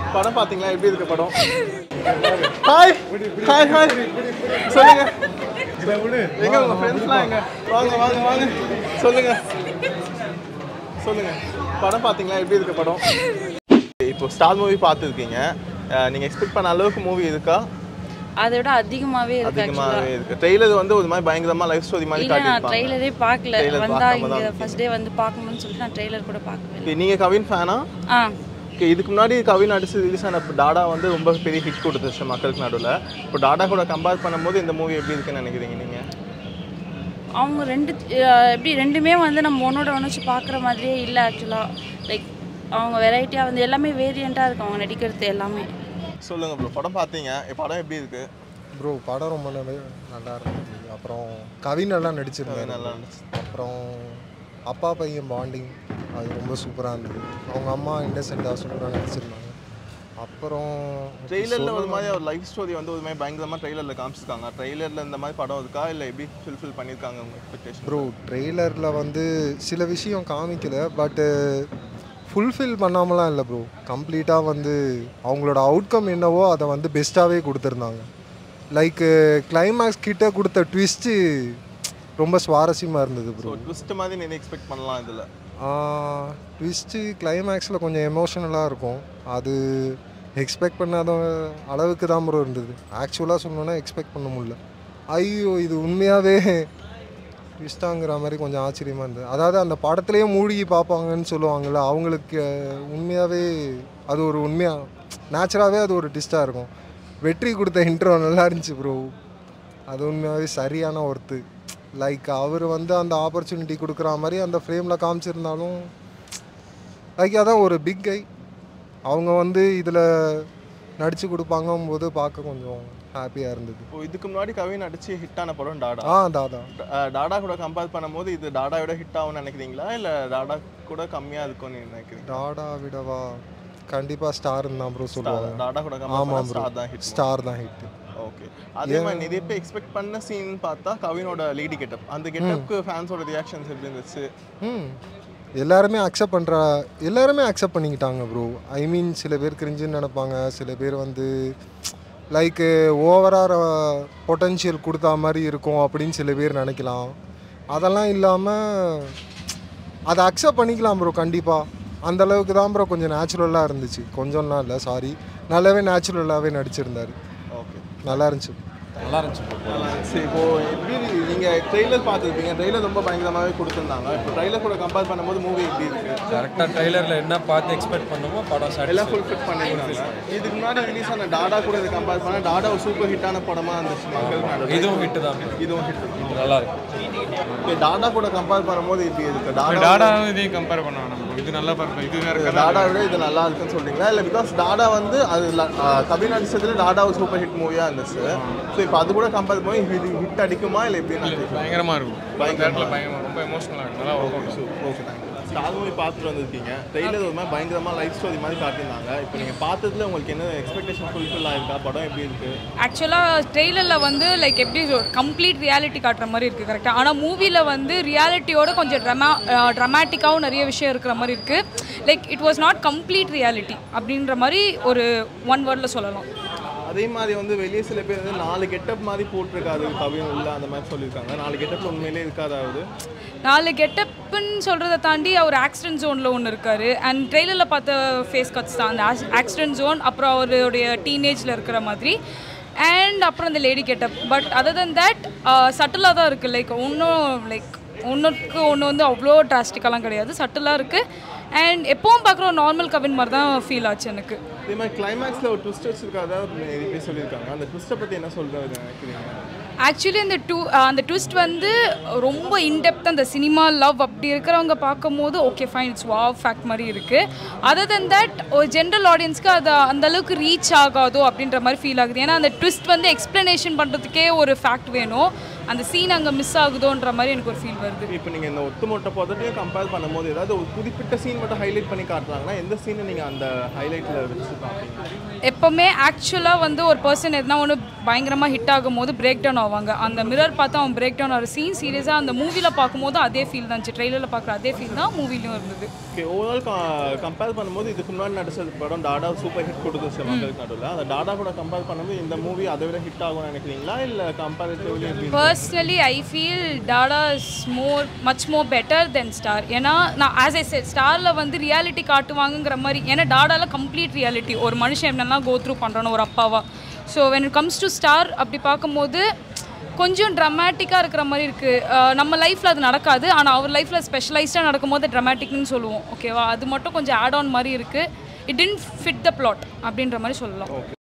படம் பார்த்தீங்களா எப்படி இருக்கு படம் ஹாய் ஹாய் ஹாய் சொல்லுங்க எங்க உங்க ஃப்ரெண்ட்ஸ்லாம் எங்க வாங்க வாங்க வாங்க சொல்லுங்க சொல்லுங்க படம் பார்த்தீங்களா எப்படி இருக்கு படம் இப்போ ஸ்டார் மூவி பார்த்துருக்கீங்க நீங்க எக்ஸ்பெக்ட் பண்ண அளவுக்கு மூவி இருக்கா அதை விட அதிகமாகவே இருக்கு அதிகமாகவே இருக்கு ட்ரெய்லர் வந்து ஒரு மாதிரி பயங்கரமா லைஃப் ஸ்டோரி மாதிரி இல்லை நான் காட்டியிருப்பாங்க ட்ரெய்லரே பார்க்கல Trailer வந்தா பார்க்காம இங்கே தான் ஃபர்ஸ்ட் டே வந்து பார்க்கணும்னு சொல்லிட்டு நான் ட்ரெய்லர் கூட பார்க்கவே இல்லை Okay, நீங்க கவின் ஃபேனா ஆ ஓகே இதுக்கு முன்னாடி கவின் அடிச்சு ரிலீஸ் ஆன டாடா வந்து ரொம்ப பெரிய ஹிட் கொடுத்துச்சு மக்களுக்கு நடுவில் இப்போ டாடா கூட கம்பேர் பண்ணும்போது இந்த மூவி எப்படி இருக்குன்னு நினைக்கிறீங்க நீங்க அவங்க ரெண்டு அஹ், எப்படி ரெண்டுமே வந்து நம்ம ஒன்னோட ஒன்று வச்சு பார்க்குற மாதிரியே இல்லை ஆக்சுவலாக லைக் அவங்க வெரைட்டியாக வந்து எல்லாமே வேரியண்ட்டாக இருக்கு அவங்க நடிக்கிறது எல்லாமே சொல்லுங்க ப்ரோ படம் பார்த்தீங்க இப்ப படம் எப்படி இருக்கு ப்ரோ படம் ரொம்ப நல்ல நல்லா இருந்துச்சு அப்புறம் கவின் நல்லா நடிச்சிருந்தாரு நல்லா இருந்துச்சு அப்புறம் அப்பா பையன் பாண்டிங் அது ரொம்ப சூப்பராக இருந்தது அவங்க அம்மா இன்னசென்டாக சூப்பராக நடிச்சிருந்தாங்க அப்புறம் ட்ரெய்லரில் ஒரு மாதிரி ஒரு லைஃப் ஸ்டோரி வந்து ஒரு மாதிரி பயங்கரமாக ட்ரெய்லரில் காமிச்சிருக்காங்க ட்ரெய்லரில் இந்த மாதிரி படம் இருக்கா இல்லை எப்படி ஃபுல்ஃபில் பண்ணியிருக்காங்க உங்கள் எக்ஸ்பெக்டேஷன் ப்ரோ ட்ரெய்லரில் வந்து சில விஷயம் காமிக்கல பட்டு ஃபுல்ஃபில் பண்ணாமலாம் இல்லை ப்ரோ கம்ப்ளீட்டாக வந்து அவங்களோட அவுட்கம் என்னவோ அதை வந்து பெஸ்ட்டாகவே கொடுத்துருந்தாங்க லைக் கிளைமேக்ஸ் கிட்ட கொடுத்த ட்விஸ்ட்டு ரொம்ப சுவாரஸ்யமாக இருந்தது ப்ரோ ஸோ ட்விஸ்ட் மாதிரி நீங்கள் எக்ஸ்பெக்ட் பண்ணலாம் இதில் ட்விஸ்ட்டு கிளைமேக்ஸில் கொஞ்சம் எமோஷனலாக இருக்கும் அது எக்ஸ்பெக்ட் பண்ணாத அளவுக்கு தான் ப்ரோ இருந்தது ஆக்சுவலாக சொல்லணுன்னா எக்ஸ்பெக்ட் பண்ண முடியல ஐயோ இது உண்மையாகவே ட்விஸ்டாங்கிற மாதிரி கொஞ்சம் ஆச்சரியமாக இருந்தது அதாவது அந்த படத்துலேயே மூழ்கி பார்ப்பாங்கன்னு சொல்லுவாங்கள்ல அவங்களுக்கு உண்மையாகவே அது ஒரு உண்மையாக நேச்சுராகவே அது ஒரு ட்விஸ்ட்டாக இருக்கும் வெற்றி கொடுத்த இன்ட்ரோ நல்லா இருந்துச்சு ப்ரோ அது உண்மையாகவே சரியான ஒர்த்து லைக் அவர் வந்து அந்த ஆப்பர்ச்சுனிட்டி கொடுக்குற மாதிரி அந்த ஃப்ரேமில் காமிச்சிருந்தாலும் லைக் அதான் ஒரு பிக் கை அவங்க வந்து இதில் நடித்து கொடுப்பாங்கும் போது பார்க்க கொஞ்சம் ஹாப்பியாக இருந்தது இப்போ இதுக்கு முன்னாடி கவின் அடிச்சு ஹிட்டான படம் டாடா ஆ தாதா அஹ் டாடா கூட கம்பேர் பண்ணும்போது இது டாடா விட ஹிட் ஆகும்னு நினைக்கிறீங்களா இல்லை டாடா கூட கம்மியாக இருக்கும்னு நினைக்கிறீங்க டாடா விடவா கண்டிப்பாக ஸ்டார் தான் ப்ரோ சொல்லுவாங்க டாடா கூட கம்பேர் ஆமாம் பண்ணா ப்ரோ ஸ்டார் தான் ஹிட் ஸ்டார் தான் ஹிட்டு ஓகே அதே மாதிரி நிறைய பேர் எக்ஸ்பெக்ட் பண்ண சீன் பார்த்தா கவினோட லேடி கெட்டப் அந்த கெட்டப்க்கு ஃபேன்ஸோட ரியாக்ஷன்ஸ் எப்படி இருந்துச்சு ம் எல்லாருமே அக்செப்ட் பண்ணுற எல்லாருமே அக்செப்ட் பண்ணிக்கிட்டாங்க ப்ரோ ஐ மீன் சில பேர் கிரிஞ்சுன்னு நினைப்பாங்க சில பேர் வந்து லைக்கு ஓவராக பொட்டன்ஷியல் கொடுத்தா மாதிரி இருக்கும் அப்படின்னு சில பேர் நினைக்கலாம் அதெல்லாம் இல்லாமல் அதை அக்செப்ட் பண்ணிக்கலாம் ப்ரோ கண்டிப்பாக அந்த அளவுக்கு தான் ப்ரோ கொஞ்சம் நேச்சுரலாக இருந்துச்சு கொஞ்சம்லாம் இல்லை சாரி நல்லாவே நேச்சுரலாகவே நடிச்சிருந்தாரு ஓகே நல்லா இருந்துச்சு நல்லா இருந்துச்சு bro. நல்லா இருந்துச்சு இப்போ எப்படி நீங்கள் ட்ரெய்லர் பார்த்துருப்பீங்க ட்ரெய்லர் ரொம்ப பயங்கரமாகவே கொடுத்துருந்தாங்க இப்போ ட்ரெய்லர் கூட கம்பேர் பண்ணும்போது மூவி எப்படி இருக்கு கரெக்டாக ட்ரைலரில் என்ன பார்த்து எக்ஸ்பெக்ட் பண்ணமோ படம் எல்லாம் சாட்டிஸ்ஃபை ஃபுல் ஃபிட் பண்ணிருக்காங்க இதுக்கு முன்னாடி ரிலீஸ் ஆன டாடா கூட இதை கம்பேர் பண்ணால் டாடா ஒரு சூப்பர் ஹிட்டான படமா இருந்துச்சு மக்களுக்கு நடுவுல. இதுவும் ஹிட்டு தான் bro. இதுவும் ஹிட் நல்லா இருக்கு இப்போ டாடா கூட கம்பேர் பண்ணும்போது இப்படி இருக்கு டாடா டாடாவும் இதையும் கம்பேர் பண்ண வேணாம் bro. இது நல்லா பார்ப்போம் இது வேற கதை டாடா விட இது நல்லா இருக்குன்னு சொல்றீங்களா இல்லை பிகாஸ் டாடா வந்து அது ல- ஆ, கபில் நடிச்சதுல டாடா ஒரு சூப்பர் ஹிட் மூவியாக இருந்துச்சு ஸோ இப்போ அது கூட கம்பேர் பண்ணி இது ஹிட் அடிக்குமா இல்லை எப்படின்னு பயங்கரமா இருக்கும் பயங்கரமா. பயங்கரமா பயங்கரமா ரொம்ப எமோஷனலாக இருக்கும் நல்லா work out okay Star movie பார்த்துட்டு வந்திருக்கீங்க ட்ரெயிலர் ஒரு மாதிரி பயங்கரமாக லைஃப் ஸ்டோரி மாதிரி காட்டியிருந்தாங்க இப்போ நீங்கள் பார்த்ததுல உங்களுக்கு என்ன எக்ஸ்பெக்டேஷன் ஃபுல்ஃபில் ஆயிருக்கா படம் எப்படி இருக்கு ஆக்சுவலாக ட்ரெய்லரில் வந்து லைக் எப்படி கம்ப்ளீட் ரியாலிட்டி காட்டுற மாதிரி இருக்குது கரெக்டாக ஆனால் மூவியில் வந்து ரியாலிட்டியோட கொஞ்சம் ட்ரமா ட்ரமாட்டிக்காகவும் நிறைய விஷயம் இருக்கிற மாதிரி இருக்குது like it was not complete reality அப்படின்ற மாதிரி ஒரு ஒன் வேர்டில் சொல்லலாம் அதே மாதிரி வந்து வெளியே சில பேர் வந்து நாலு கெட்டப் மாதிரி போட்டிருக்காது கவியும் இல்லை அந்த மாதிரி சொல்லியிருக்காங்க நாலு கெட்டப் உண்மையிலே இருக்காதாவது நாலு கெட்டப்புன்னு சொல்கிறத தாண்டி அவர் ஆக்சிடென்ட் ஜோனில் ஒன்று இருக்கார் அண்ட் ட்ரெய்லரில் பார்த்த ஃபேஸ் கட்ஸ் தான் அந்த ஆக்சிடென்ட் ஜோன் அப்புறம் அவருடைய டீனேஜில் இருக்கிற மாதிரி அண்ட் அப்புறம் இந்த lady getup but other than that சட்டிலாக தான் இருக்குது லைக் ஒன்றும் லைக் ஒன்றுக்கு ஒன்று வந்து அவ்வளோ டிராஸ்டிக்கெல்லாம் கிடையாது சட்டிலாக இருக்குது அண்ட் எப்பவும் பார்க்குற ஒரு நார்மல் கவின் மாதிரி தான் ஃபீல் ஆச்சு எனக்கு அதே மாதிரி கிளைமேக்ஸில் ஒரு ட்விஸ்ட் வச்சிருக்காதா நிறைய பேர் சொல்லியிருக்காங்க அந்த ட்விஸ்ட்டை பற்றி என்ன சொல்கிறது நினைக்கிறீங்க ஆக்சுவலி அந்த டூ அந்த ட்விஸ்ட் வந்து ரொம்ப இன்டெப்த் அந்த சினிமா லவ் அப்படி இருக்கிறவங்க பார்க்கும்போது okay fine it's was fact மாதிரி இருக்குது அதர் தென் தட் ஒரு ஜென்ரல் ஆடியன்ஸ்க்கு அது அந்த அளவுக்கு ரீச் ஆகாதோ அப்படின்ற மாதிரி ஃபீல் ஆகுது ஏன்னா அந்த ட்விஸ்ட் வந்து எக்ஸ்ப்ளனேஷன் பண்ணுறதுக்கே ஒரு ஃபேக்ட் வேணும் அந்த சீன் அங்கே மிஸ் ஆகுதோன்ற மாதிரி எனக்கு ஒரு ஃபீல் வருது இப்போ நீங்கள் இந்த ஒட்டுமொத்த பதத்தையும் கம்பேர் பண்ணும்போது ஏதாவது ஒரு குறிப்பிட்ட சீன் மட்டும் ஹைலைட் பண்ணி காட்டுறாங்கன்னா எந்த சீனை நீங்கள் அந்த ஹைலைட்டில் வச்சு பார்ப்பீங்க எப்போவுமே ஆக்சுவலாக வந்து ஒரு பர்சன் எதுனா ஒன்று பயங்கரமாக ஹிட் ஆகும் போது பிரேக் டவுன் ஆவாங்க அந்த மிரர் பார்த்து அவன் பிரேக் டவுன் ஆகிற சீன் சீரியஸாக அந்த மூவியில் பார்க்கும்போது அதே ஃபீல் தான் ட்ரெயிலரில் பார்க்குற அதே ஃபீல் தான் மூவிலையும் இருந்தது ஓகே ஓவரால் கம்பேர் பண்ணும்போது இதுக்கு முன்னாடி நடிச்ச படம் டாடா சூப்பர் ஹிட் கொடுத்துச்சு மக்களுக்கு நடுவில் அந்த டாடா கூட கம்பேர் பண்ணும்போது இந்த மூவி அதை விட ஹிட் ஆகும்னு நினைக்கிறீங்களா இல்லை கம்பேரிட்டிவ்லி எப்படி personally I feel Dada is more much more better than Star ஏன்னா நான் ஆஸ் ஐ செட் ஸ்டாரில் வந்து ரியாலிட்டி காட்டுவாங்கங்கிற மாதிரி ஏன்னா டாடாவில் கம்ப்ளீட் ரியாலிட்டி ஒரு மனுஷன் என்னெல்லாம் கோ த்ரூ பண்ணுறானோ ஒரு அப்பாவா so when it comes to Star அப்படி பார்க்கும்போது கொஞ்சம் ட்ரமாட்டிக்காக இருக்கிற மாதிரி இருக்குது நம்ம லைஃப்பில் அது நடக்காது ஆனால் அவர் லைஃப்பில் ஸ்பெஷலைஸ்டாக நடக்கும்போது ட்ரமாட்டிக்னு சொல்லுவோம் ஓகேவா அது மட்டும் கொஞ்சம் ஆட் ஆன் மாதிரி இருக்குது it tend fit the plot அப்படின்ற மாதிரி சொல்லலாம்